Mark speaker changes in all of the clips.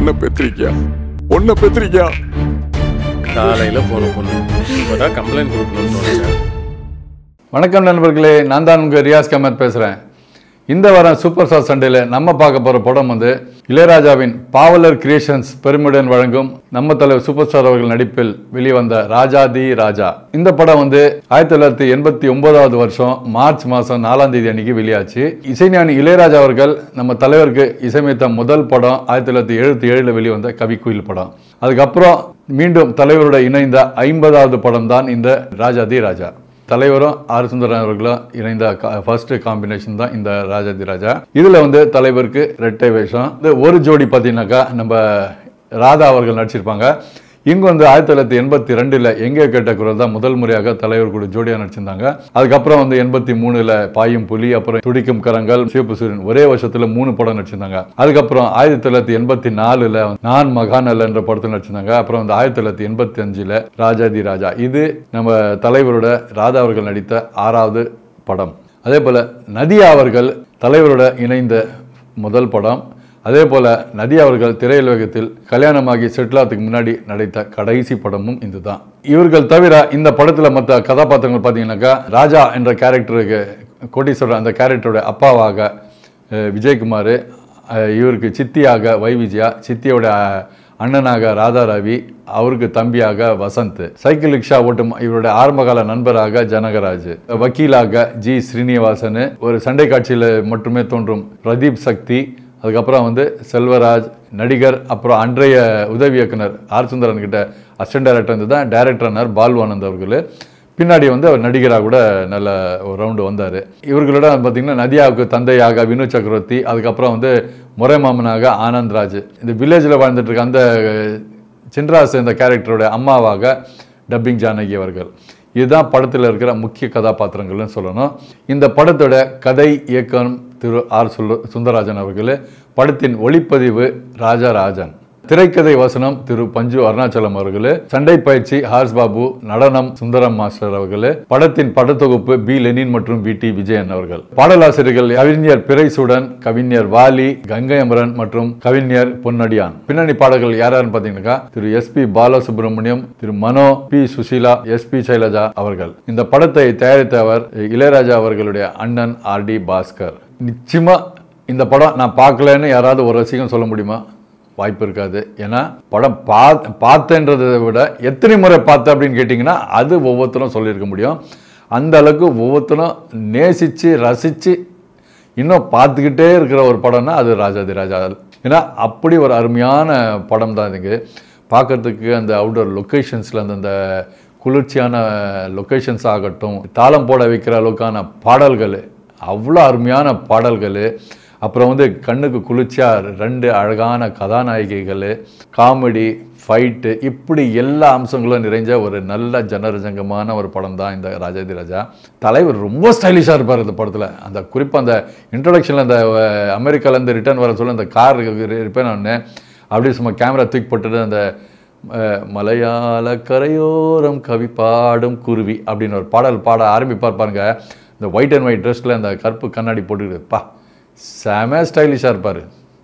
Speaker 1: பொண்ணை பெற்றிருக்கியா பொண்ணை பெற்றிருக்கியா
Speaker 2: காலையில போன பொண்ணு இப்பதான் கம்ப்ளைண்ட் கொடுக்கணும்னு தோணுச்சா
Speaker 3: வணக்கம் நண்பர்களே நான் தான் உங்கள் ரியாஸ் கமத் பேசுகிறேன் இந்த வாரம் சூப்பர் ஸ்டார் சண்டேல நம்ம பார்க்க போகிற படம் வந்து இளையராஜாவின் பாவலர் கிரியேஷன்ஸ் பெருமையுடன் வழங்கும் நம்ம தலைவர் சூப்பர் ஸ்டார் அவர்கள் நடிப்பில் வெளிவந்த ராஜா தி ராஜா இந்த படம் வந்து ஆயிரத்தி தொள்ளாயிரத்தி எண்பத்தி ஒன்பதாவது வருஷம் மார்ச் மாதம் நாலாம் தேதி அன்னைக்கு வெளியாச்சு இசைஞானி இளையராஜா அவர்கள் நம்ம தலைவருக்கு இசையமைத்த முதல் படம் ஆயிரத்தி தொள்ளாயிரத்தி எழுபத்தி ஏழில் வெளிவந்த கவிக்குயில் படம் அதுக்கப்புறம் மீண்டும் தலைவரோட இணைந்த ஐம்பதாவது படம் தான் இந்த ராஜா தி ராஜா தலைவரும் ஆர் சுந்தரன் அவர்களும் இணைந்த ஃபர்ஸ்ட் காம்பினேஷன் தான் இந்த ராஜாதி ராஜா இதுல வந்து தலைவருக்கு ரெட்டை வேஷம் இது ஒரு ஜோடி பார்த்தீங்கன்னாக்கா நம்ம ராதா அவர்கள் நடிச்சிருப்பாங்க இங்க வந்து ஆயிரத்தி தொள்ளாயிரத்தி எண்பத்தி ரெண்டுல எங்கே கேட்ட குரல் தான் முதல் முறையாக தலைவர் கூட ஜோடியா நடிச்சிருந்தாங்க அதுக்கப்புறம் வந்து எண்பத்தி மூணுல பாயும் புலி அப்புறம் துடிக்கும் கரங்கள் சிவப்பு சூரியன் ஒரே வருஷத்துல மூணு படம் நடிச்சிருந்தாங்க அதுக்கப்புறம் ஆயிரத்தி தொள்ளாயிரத்தி எண்பத்தி நாலுல நான் மகாநல் என்ற படத்தில் நடிச்சிருந்தாங்க அப்புறம் வந்து ஆயிரத்தி தொள்ளாயிரத்தி எண்பத்தி அஞ்சுல ராஜாதி ராஜா இது நம்ம தலைவரோட ராதா அவர்கள் நடித்த ஆறாவது படம் அதே போல நதியா அவர்கள் தலைவரோட இணைந்த முதல் படம் அதே போல நதியா அவர்கள் திரையுலகத்தில் கல்யாணமாகி செட்டிலாத்துக்கு முன்னாடி நடித்த கடைசி படமும் இதுதான் இவர்கள் தவிர இந்த படத்துல மற்ற கதாபாத்திரங்கள் பார்த்தீங்கன்னாக்கா ராஜா என்ற கேரக்டருக்கு கோட்டீஸ்வரர் அந்த கேரக்டரோட அப்பாவாக அஹ், விஜயகுமார் அஹ், இவருக்கு சித்தியாக வை விஜயா சித்தியோட அஹ், அண்ணனாக ராதாராவி அவருக்கு தம்பியாக வசந்த் சைக்கிள் ரிக்ஷா ஓட்டும் இவருடைய ஆரம்பகால நண்பராக ஜனகராஜ் வக்கீலாக ஜி ஸ்ரீனிவாசன் ஒரு சண்டை காட்சியில் மட்டுமே தோன்றும் பிரதீப் சக்தி அதுக்கப்புறம் வந்து செல்வராஜ் நடிகர் அப்புறம் அன்றைய உதவி இயக்குனர் ஆர் சுந்தரன் கிட்ட அசிஸ்டன்ட் டைரக்டர் வந்து தான் டைரக்டர்னார் பால்வானந்த் அவர்கள் பின்னாடி வந்து அவர் நடிகராக கூட நல்ல ஒரு ரவுண்டு வந்தார் இவர்களோட பார்த்தீங்கன்னா நதியாவுக்கு தந்தையாக வினு சக்கரவர்த்தி அதுக்கப்புறம் வந்து முறை மாமனாக ஆனந்த்ராஜ் இந்த வில்லேஜில் வாழ்ந்துட்டு இருக்க அந்த சின்ராஸ் இந்த கேரக்டரோட அம்மாவாக டப்பிங் ஜானகி அவர்கள் இதுதான் படத்தில் இருக்கிற முக்கிய கதாபாத்திரங்கள்னு சொல்லணும் இந்த படத்தோட கதை இயக்கம் திரு ஆர் சுல்ல சுந்தரராஜன் அவர்கள் படத்தின் ஒளிப்பதிவு ராஜாராஜன் திரைக்கதை வசனம் திரு பஞ்சு அருணாச்சலம் அவர்கள் சண்டை பயிற்சி ஹார்ஸ் பாபு நடனம் சுந்தரம் மாஸ்டர் அவர்கள் படத்தின் படத்தொகுப்பு பி லெனின் மற்றும் வி டி விஜயன் அவர்கள் பாடலாசிரியர்கள் கவிஞர் பிறைசூடன் கவிஞர் வாலி கங்கை அமரன் மற்றும் கவிஞர் பொன்னடியான் பின்னணி பாடல்கள் யார் யாருன்னு பார்த்தீங்கன்னாக்கா திரு எஸ் பி பாலசுப்ரமணியம் திரு Mano P Susheela S P Sailaja அவர்கள் இந்த படத்தை தயாரித்தவர் இளையராஜா அவர்களுடைய அண்ணன் ஆர் டி பாஸ்கர் நிச்சயமா இந்த படம் நான் பார்க்கலன்னு யாராவது ஒரு ரசிகம் சொல்ல முடியுமா வாய்ப்பு இருக்காது ஏன்னா படம் பா பார்த்தேன்றதை விட எத்தனை முறை பார்த்த அப்படின்னு கேட்டிங்கன்னா அது ஒவ்வொருத்தரும் சொல்லியிருக்க முடியும் அந்த அளவுக்கு ஒவ்வொருத்தரும் நேசித்து ரசித்து இன்னும் பார்த்துக்கிட்டே இருக்கிற ஒரு படம்னா அது ராஜாதி ராஜா ஏன்னா அப்படி ஒரு அருமையான படம் தான் இதுக்கு பார்க்கறதுக்கு அந்த அவுட்டோர் லொக்கேஷன்ஸில் அந்த அந்த குளிர்ச்சியான லொக்கேஷன்ஸ் ஆகட்டும் தாளம் போட வைக்கிற அளவுக்கான பாடல்கள் அவ்வளோ அருமையான பாடல்கள் அப்புறம் வந்து கண்ணுக்கு குளிர்ச்சியாக ரெண்டு அழகான கதாநாயகிகள் காமெடி ஃபைட்டு இப்படி எல்லா அம்சங்களும் நிறைஞ்ச ஒரு நல்ல ஜனரஜங்கமான ஒரு படம் தான் இந்த ராஜாதி ராஜா தலைவர் ரொம்ப ஸ்டைலிஷாக இருப்பார் இந்த படத்தில் அந்த குறிப்பாக அந்த இன்ட்ரொடக்ஷனில் அந்த அஹ், அமெரிக்காலேருந்து ரிட்டர்ன் வர சொல்ல அந்த கார் ரிப்பேர் ஒன்று அப்படியே சும்மா கேமரா தூக்கி போட்டுட்டு அந்த அஹ், மலையாள கரையோரம் கவி பாடும் குருவி அப்படின்னு ஒரு பாடல் பாட ஆரம்பிப்பார் பாருங்க இந்த ஒயிட் அண்ட் ஒயிட் ட்ரெஸ்ஸில் அந்த கருப்பு கண்ணாடி போட்டுக்கிட்டு பா செம ஸ்டைலிஷாக இருப்பார்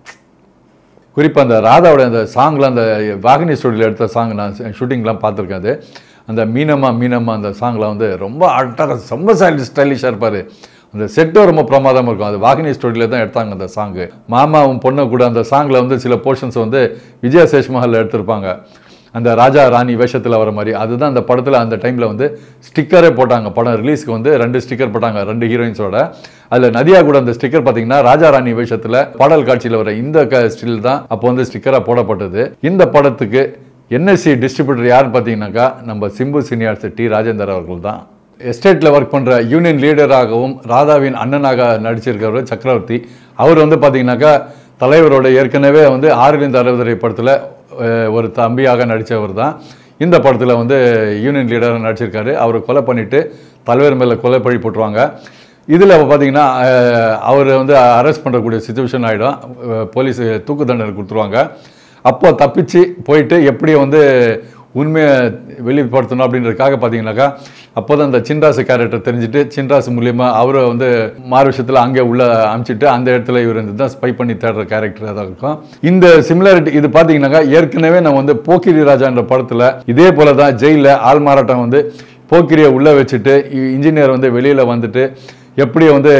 Speaker 3: குறிப்பாக அந்த ராதாவோட அந்த சாங்லாம் அந்த வாகினி ஸ்டுடியோவில் எடுத்த சாங் நான் ஷூட்டிங்லாம் பார்த்துருக்கேன் அது அந்த மீனம்மா மீனம்மா அந்த சாங்லாம் வந்து ரொம்ப அட்டக ரொம்ப ஸ்டைலிஷ் ஸ்டைலிஷாக இருப்பார் அந்த செட்டும் ரொம்ப பிரமாதமாக இருக்கும் அது வாகினி ஸ்டுடியோவில் தான் எடுத்தாங்க அந்த சாங்கு மாமாவும் பொண்ணு கூட அந்த சாங்கில் வந்து சில போர்ஷன்ஸ் வந்து விஜயா சேஷ்மஹாலில் எடுத்திருப்பாங்க அந்த ராஜா ராணி வேஷத்தில் வர மாதிரி அதுதான் அந்த படத்தில் அந்த டைமில் வந்து ஸ்டிக்கரே போட்டாங்க படம் ரிலீஸ்க்கு வந்து ரெண்டு ஸ்டிக்கர் போட்டாங்க ரெண்டு ஹீரோயின்ஸோட அதில் நதியா கூட அந்த ஸ்டிக்கர் பார்த்தீங்கன்னா ராஜா ராணி வேஷத்தில் பாடல் காட்சியில் வர இந்த ஸ்டில் தான் அப்போ வந்து ஸ்டிக்கராக போடப்பட்டது இந்த படத்துக்கு என்எஸ்சி டிஸ்ட்ரிபியூட்டர் யாருன்னு பார்த்தீங்கன்னாக்கா நம்ம சிம்பு சீனியர்ஸ் டி ராஜேந்தர் அவர்கள் தான் எஸ்டேட்டில் ஒர்க் பண்ணுற யூனியன் லீடராகவும் ராதாவின் அண்ணனாக நடிச்சிருக்கிறவர் சக்கரவர்த்தி அவர் வந்து பார்த்தீங்கன்னாக்கா தலைவரோட ஏற்கனவே வந்து ஆறிலிருந்து அறுபது படத்தில் அஹ், ஒரு தம்பியாக நடித்தவர் தான் இந்த படத்தில் வந்து யூனியன் லீடராக நடிச்சிருக்காரு அவரை கொலை பண்ணிவிட்டு தலைவர் மேலே கொலை பழி போட்டுருவாங்க இதில் பார்த்தீங்கன்னா அவர் வந்து அரெஸ்ட் பண்ணுறக்கூடிய சுச்சுவேஷன் ஆகிடும் போலீஸ் தூக்கு தண்டனை கொடுத்துருவாங்க அப்போ தப்பிச்சு போயிட்டு எப்படி வந்து உண்மையை வெளிப்படுத்தணும் அப்படின்றதுக்காக பார்த்தீங்கன்னாக்கா அப்போ தான் இந்த சின்ராசு கேரக்டர் தெரிஞ்சுட்டு சின்ராசு மூலியமாக அவரை வந்து மாறு விஷயத்தில் அங்கே உள்ள அனுப்பிச்சிட்டு அந்த இடத்துல இவர் வந்து தான் ஸ்பை பண்ணி தேடுற கேரக்டர் தான் இருக்கும் இந்த சிமிலாரிட்டி இது பார்த்தீங்கன்னாக்கா ஏற்கனவே நம்ம வந்து போக்கிரி ராஜான்ற படத்தில் இதே போல தான் ஜெயிலில் ஆள் மாறாட்டம் வந்து போக்கிரியை உள்ளே வச்சுட்டு இன்ஜினியர் வந்து வெளியில் வந்துட்டு எப்படி வந்து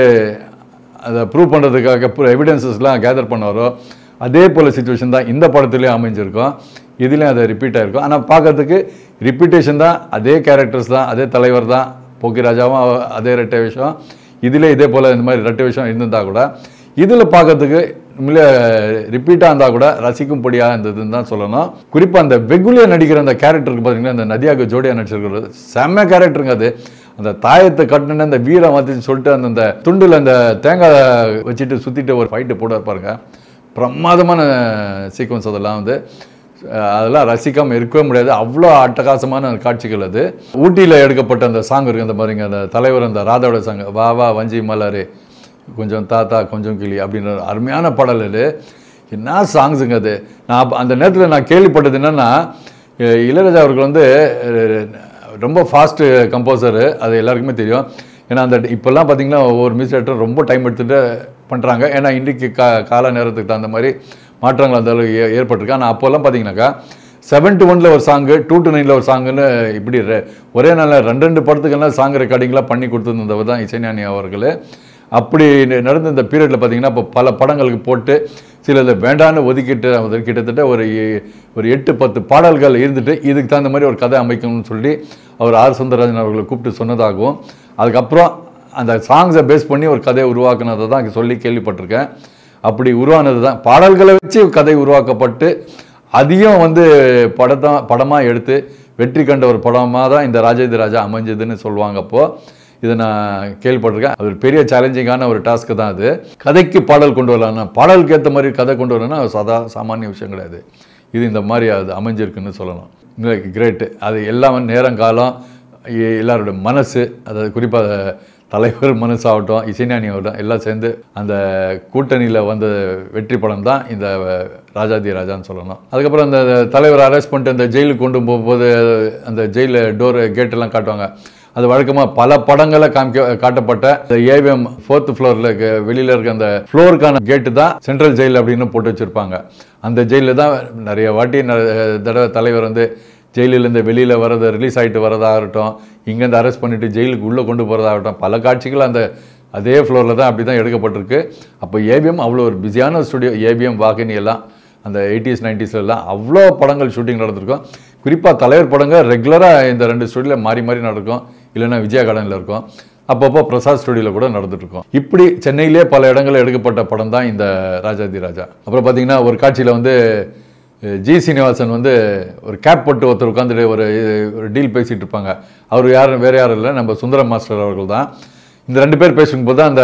Speaker 3: அதை ப்ரூவ் பண்ணுறதுக்காக எவிடன்சஸ்லாம் கேதர் பண்ணாரோ அதே போல் சுச்சுவேஷன் தான் இந்த படத்துலேயும் அமைஞ்சிருக்கும் இதுலேயும் அது ரிப்பீட் ஆகிருக்கும் ஆனால் பார்க்கறதுக்கு ரிப்பீட்டேஷன் தான் அதே கேரக்டர்ஸ் தான் அதே தலைவர் தான் போக்கி ராஜாவும் அவ- அதே ரெட்டை விஷயம் இதிலே இதே போல் இந்த மாதிரி ரெட்டை விஷயம் இருந்திருந்தா கூட இதில் பார்க்கறதுக்கு உண்மையிலே ரிப்பீட்டாக இருந்தால் கூட ரசிக்கும்படியாக இருந்ததுன்னு தான் சொல்லணும் குறிப்பாக அந்த வெகுலியா நடிக்கிற அந்த கேரக்டருக்கு பார்த்தீங்கன்னா அந்த நதியாக்கு ஜோடியாக நடிச்சிருக்கிறது செம்ம கேரக்டருங்க அது அந்த தாயத்தை கட்டின அந்த வீரம் வந்துன்னு சொல்லிட்டு அந்த அந்த துண்டில் அந்த தேங்காய் வச்சுட்டு சுற்றிட்டு ஒரு ஃபைட்டு போட பாருங்க பிரமாதமான சீக்வன்ஸ் அதெல்லாம் வந்து அஹ், அதெல்லாம் ரசிக்காமல் இருக்கவே முடியாது அவ்வளோ அட்டகாசமான காட்சிகள் அது ஊட்டியில் எடுக்கப்பட்ட அந்த சாங் இருக்கு அந்த மாதிரிங்க அந்த தலைவர் அந்த ராதாவோட சாங் வா வா வஞ்சி மலரே கொஞ்சம் தாத்தா கொஞ்சம் கிளி அப்படின்ற ஒரு அருமையான பாடல் இது என்ன சாங்ஸுங்க அது நான் அப்ப- அந்த நேரத்தில் நான் கேள்விப்பட்டது என்னென்னா இளையராஜா அவர்கள் வந்து அஹ், ரொம்ப ஃபாஸ்ட்டு கம்போசரு அது எல்லாருக்குமே தெரியும் ஏன்னா அந்த இப்போல்லாம் பார்த்தீங்கன்னா ஒவ்வொரு மியூசிக் டைரக்டர் ரொம்ப டைம் எடுத்துகிட்டு பண்ணுறாங்க ஏன்னா இன்றைக்கி கா கால நேரத்துக்கு தகுந்த மாதிரி மாற்றங்கள் அந்த அளவுக்கு ஏ- ஏற்பட்டிருக்கு ஆனால் அப்போல்லாம் பார்த்தீங்கன்னாக்கா செவன் டு ஒனில் ஒரு சாங்கு டூ டு நைனில் ஒரு சாங்குன்னு இப்படி ரெ- ஒரே நாளில் ரெண்டு ரெண்டு படத்துக்கெல்லாம் சாங் ரெக்கார்டிங்லாம் பண்ணி கொடுத்துருந்தவர் தான் இசைஞானி அவர்கள் அப்படி ந- நடந்த இந்த பீரியடில் பார்த்தீங்கன்னா இப்போ பல படங்களுக்கு போட்டு சிலது வேண்டான்னு ஒதுக்கிட்டு அது கிட்டத்தட்ட ஒரு எ- ஒரு எட்டு பத்து பாடல்கள் இருந்துட்டு இதுக்கு தகுந்த மாதிரி ஒரு கதை அமைக்கணும்னு சொல்லி அவர் ஆர் சுந்தரராஜன் அவர்களை கூப்பிட்டு சொன்னதாகவும் அதுக்கப்புறம் அந்த சாங்ஸை பேஸ் பண்ணி ஒரு கதையை உருவாக்குனதை தான் சொல்லி கேள்விப்பட்டிருக்கேன் அப்படி உருவானது தான் பாடல்களை வச்சு கதை உருவாக்கப்பட்டு அதையும் வந்து படத்தான் படமாக எடுத்து வெற்றி கண்ட ஒரு படமாக தான் இந்த ராஜேந்திர ராஜா அமைஞ்சதுன்னு சொல்லுவாங்க அப்போது இதை நான் கேள்விப்பட்டிருக்கேன் அது ஒரு பெரிய சேலஞ்சிங்கான ஒரு டாஸ்க்கு தான் அது கதைக்கு பாடல் கொண்டு வரலாம் பாடலுக்கு ஏற்ற மாதிரி கதை கொண்டு வரணும்னா அது சாதா சாமானிய விஷயம் கிடையாது இது இந்த மாதிரி அது அமைஞ்சிருக்குன்னு சொல்லலாம் கிரேட்டு அது எல்லாமே நேரங்காலம் எ- எல்லாரோட மனசு அதாவது குறிப்பாக தலைவர் மனசாகட்டும் இசைஞானி ஆகட்டும் எல்லாம் சேர்ந்து அந்த கூட்டணியில் வந்த வெற்றி படம் தான் இந்த ராஜாதி ராஜான்னு சொல்லணும் அதுக்கப்புறம் அந்த தலைவர் அரெஸ்ட் பண்ணிட்டு அந்த ஜெயிலுக்கு கொண்டு போகும்போது அந்த ஜெயிலில் டோர் கேட்டெல்லாம் காட்டுவாங்க அது வழக்கமாக பல படங்களை காமிக்க காட்டப்பட்ட இந்த ஏவிஎம் ஃபோர்த் ஃப்ளோரில் வெளியில் இருக்க அந்த ஃப்ளோருக்கான கேட்டு தான் சென்ட்ரல் ஜெயில் அப்படின்னு போட்டு வச்சுருப்பாங்க அந்த ஜெயிலில் தான் நிறைய வாட்டி நிறைய தடவை தலைவர் வந்து ஜெயிலிலேருந்து வெளியில் வரது ரிலீஸ் ஆகிட்டு வரதாகட்டும் இங்கேருந்து அரெஸ்ட் பண்ணிட்டு ஜெயிலுக்கு உள்ளே கொண்டு போகிறதாகட்டும் பல காட்சிகள் அந்த அதே ஃப்ளோரில் தான் அப்படி தான் எடுக்கப்பட்டிருக்கு அப்போ ஏபிஎம் அவ்வளோ ஒரு பிஸியான ஸ்டுடியோ ஏபிஎம் வாகினி எல்லாம் அந்த எயிட்டிஸ் எல்லாம் அவ்வளோ படங்கள் ஷூட்டிங் நடந்திருக்கும் குறிப்பாக தலைவர் படங்கள் ரெகுலராக இந்த ரெண்டு ஸ்டுடியோவில் மாறி மாறி நடக்கும் இல்லைன்னா விஜயா கார்டனில் இருக்கும் அப்பப்போ பிரசாத் ஸ்டுடியோவில் கூட நடந்துட்டு இருக்கும் இப்படி சென்னையிலே பல இடங்களில் எடுக்கப்பட்ட படம் தான் இந்த ராஜாதி ராஜா அப்புறம் பார்த்தீங்கன்னா ஒரு காட்சியில் வந்து அஹ், ஜி சீனிவாசன் வந்து ஒரு கேப் போட்டு ஒருத்தர் உட்காந்துட்டு ஒரு ஒரு டீல் பேசிகிட்டு இருப்பாங்க அவர் யாரும் வேறு யாரும் இல்லை நம்ம சுந்தரம் மாஸ்டர் அவர்கள் தான் இந்த ரெண்டு பேர் பேசும்போது தான் அந்த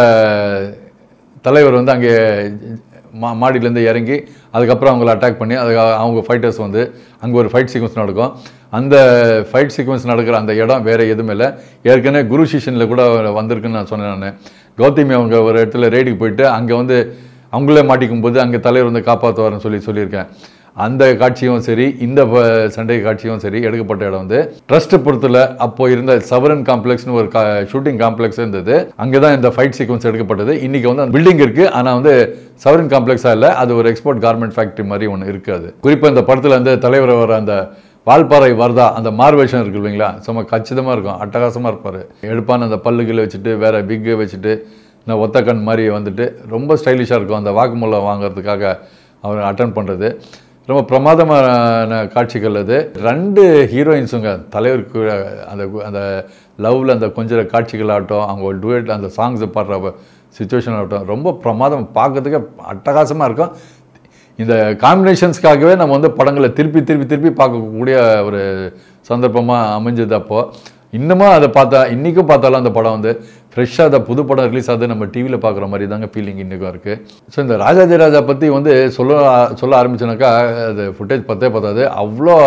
Speaker 3: தலைவர் வந்து அங்கே மா மாடியிலேருந்து இறங்கி அதுக்கப்புறம் அவங்கள அட்டாக் பண்ணி அது அவங்க ஃபைட்டர்ஸ் வந்து அங்கே ஒரு ஃபைட் சீக்வன்ஸ் நடக்கும் அந்த ஃபைட் சீக்வன்ஸ் நடக்கிற அந்த இடம் வேறு எதுவுமே இல்லை ஏற்கனவே குரு சிஷனில் கூட வந்திருக்குன்னு நான் சொன்னேன் நான் கௌதமி அவங்க ஒரு இடத்துல ரேடுக்கு போயிட்டு அங்கே வந்து அவங்களே மாட்டிக்கும் போது அங்கே தலைவர் வந்து காப்பாற்றுவார்னு சொல்லி சொல்லியிருக்கேன் அந்த காட்சியும் சரி இந்த ப- சண்டை காட்சியும் சரி எடுக்கப்பட்ட இடம் வந்து ட்ரஸ்ட் பொறுத்துல அப்போ இருந்த சவரன் காம்ப்ளெக்ஸ்னு ஒரு ஷூட்டிங் காம்ப்ளெக்ஸ் இருந்தது அங்கே தான் இந்த ஃபைட் சீக்வன்ஸ் எடுக்கப்பட்டது இன்னைக்கு வந்து அந்த பில்டிங் இருக்கு ஆனால் வந்து சவரன் காம்ப்ளெக்ஸாக இல்லை அது ஒரு எக்ஸ்போர்ட் கார்மெண்ட் ஃபேக்ட்ரி மாதிரி ஒன்று இருக்காது குறிப்பாக இந்த படத்தில் வந்து தலைவர் வர அந்த வால்பாறை வரதா அந்த மார்வேஷன் இருக்கு இல்லைங்களா சும்மா கச்சிதமாக இருக்கும் அட்டகாசமாக இருப்பார் எடுப்பான அந்த பல்லுகளை வச்சுட்டு வேற விக்கு வச்சுட்டு இந்த ஒத்த கண் மாதிரி வந்துட்டு ரொம்ப ஸ்டைலிஷாக இருக்கும் அந்த வாக்குமூலம் வாங்குறதுக்காக அவர் அட்டன் பண்ணுறது ரொம்ப பிரமாதமான காட்சிகள் அது ரெண்டு ஹீரோயின்ஸுங்க தலைவருக்கு அந்த அந்த லவ்வில் அந்த கொஞ்சம் காட்சிகள் ஆகட்டும் அவங்க டுவேட் அந்த சாங்ஸ் பாடுற சுச்சுவேஷன் ஆகட்டும் ரொம்ப பிரமாதம் பார்க்கறதுக்கு அட்டகாசமாக இருக்கும் இந்த காம்பினேஷன்ஸ்க்காகவே நம்ம வந்து படங்களை திருப்பி திருப்பி திருப்பி பார்க்கக்கூடிய ஒரு சந்தர்ப்பமாக அமைஞ்சது அப்போது இன்னமும் அதை பார்த்தா இன்றைக்கும் பார்த்தாலும் அந்த படம் வந்து ஃப்ரெஷ்ஷாக அதை புது படம் ரிலீஸ் ஆகுது நம்ம டிவியில் பார்க்குற மாதிரி தாங்க ஃபீலிங் இன்றைக்கும் இருக்குது ஸோ இந்த ராஜாஜி ராஜா பற்றி வந்து சொல்ல சொல்ல ஆரம்பிச்சோனாக்கா அது ஃபுட்டேஜ் பத்தே பார்த்தாது அவ்வளோ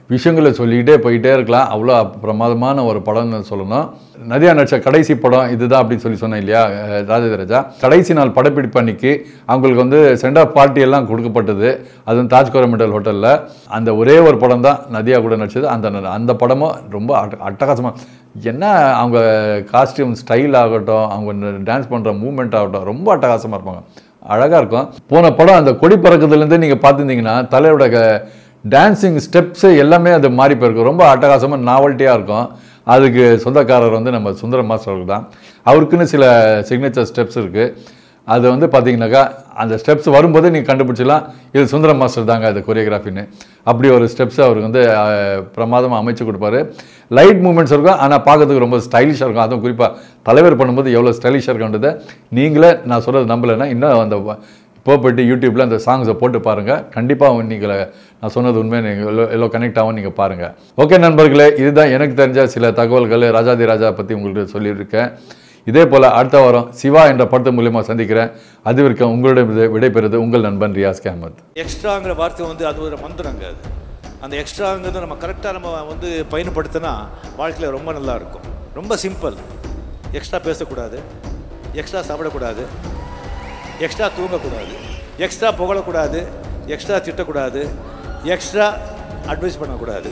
Speaker 3: விஷயங்களை சொல்லிக்கிட்டே போயிட்டே இருக்கலாம் அவ்வளோ பிரமாதமான ஒரு படம்னு சொல்லணும் நதியா நடிச்ச கடைசி படம் இதுதான் அப்படின்னு சொல்லி சொன்னேன் இல்லையா அஹ் ராஜேந்திர ராஜா கடைசி நாள் படப்பிடிப்பு அன்னைக்கு அவங்களுக்கு வந்து சென்ட் ஆஃப் பார்ட்டி எல்லாம் கொடுக்கப்பட்டது அதுவும் தாஜ் கோரமெண்டல் ஹோட்டலில் அந்த ஒரே ஒரு படம் தான் நதியா கூட நடிச்சது அந்த அந்த படமும் ரொம்ப அட்ட அட்டகாசமாக என்ன அவங்க காஸ்டியூம் ஸ்டைல் ஆகட்டும் அவங்க டான்ஸ் பண்ணுற மூமெண்ட் ஆகட்டும் ரொம்ப அட்டகாசமாக இருப்பாங்க அழகாக இருக்கும் போன படம் அந்த கொடி பறக்கிறதுலேருந்து நீங்கள் பார்த்துருந்தீங்கன்னா தலையோட டான்ஸிங் ஸ்டெப்ஸு எல்லாமே அது மாறி போயிருக்கும் ரொம்ப அட்டகாசமாக நாவல்ட்டியாக இருக்கும் அதுக்கு சொந்தக்காரர் வந்து நம்ம சுந்தரம் மாஸ்டர் அவர்கள் தான் அவருக்குன்னு சில சிக்னேச்சர் ஸ்டெப்ஸ் இருக்குது அது வந்து பார்த்தீங்கன்னாக்கா அந்த ஸ்டெப்ஸ் வரும்போது நீங்கள் கண்டுபிடிச்சிடலாம் இது சுந்தரம் மாஸ்டர் தாங்க அது கொரியோகிராஃபின்னு அப்படி ஒரு ஸ்டெப்ஸ் அவருக்கு வந்து பிரமாதமாக அமைச்சு கொடுப்பாரு லைட் மூமெண்ட்ஸ் இருக்கும் ஆனால் பார்க்கறதுக்கு ரொம்ப ஸ்டைலிஷாக இருக்கும் அதுவும் குறிப்பாக தலைவர் பண்ணும்போது எவ்வளோ ஸ்டைலிஷாக இருக்குன்றதை நீங்களே நான் சொல்கிறது நம்பலைன்னா இன்னும் அந்த இப்போ போயிட்டு யூடியூப்பில் அந்த சாங்ஸை போட்டு பாருங்கள் கண்டிப்பாக நீங்கள் நான் சொன்னது உண்மை நீங்கள் எல்லோ எல்லோ கனெக்ட் ஆகும் நீங்கள் பாருங்கள் ஓகே நண்பர்களே இதுதான் எனக்கு தெரிஞ்ச சில தகவல்கள் ராஜாதி ராஜா பற்றி உங்களுக்கு சொல்லியிருக்கேன் இதே போல் அடுத்த வாரம் சிவா என்ற படத்து மூலியமா சந்திக்கிறேன் அதுவரைக்கும் உங்களிடம் விடைபெறுது உங்கள் நண்பன் ரியாஸ் அஹமத்
Speaker 4: எக்ஸ்ட்ராங்கிற வார்த்தை வந்து அது ஒரு மந்திரங்க அது அந்த எக்ஸ்ட்ராங்கிறத நம்ம கரெக்டாக நம்ம வந்து பயன்படுத்தினா வாழ்க்கையில் ரொம்ப நல்லா இருக்கும் ரொம்ப சிம்பிள் எக்ஸ்ட்ரா பேசக்கூடாது எக்ஸ்ட்ரா சாப்பிடக்கூடாது எக்ஸ்ட்ரா தூங்கக்கூடாது எக்ஸ்ட்ரா புகழக்கூடாது எக்ஸ்ட்ரா திட்டக்கூடாது எக்ஸ்ட்ரா அட்வைஸ் பண்ணக்கூடாது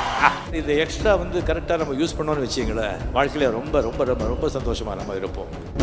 Speaker 4: இந்த எக்ஸ்ட்ரா வந்து கரெக்டாக நம்ம யூஸ் பண்ணோம்னு வச்சிங்களேன் வாழ்க்கையில் ரொம்ப ரொம்ப ரொம்ப ரொம்ப சந்தோஷமாக நம்ம இருப்போம்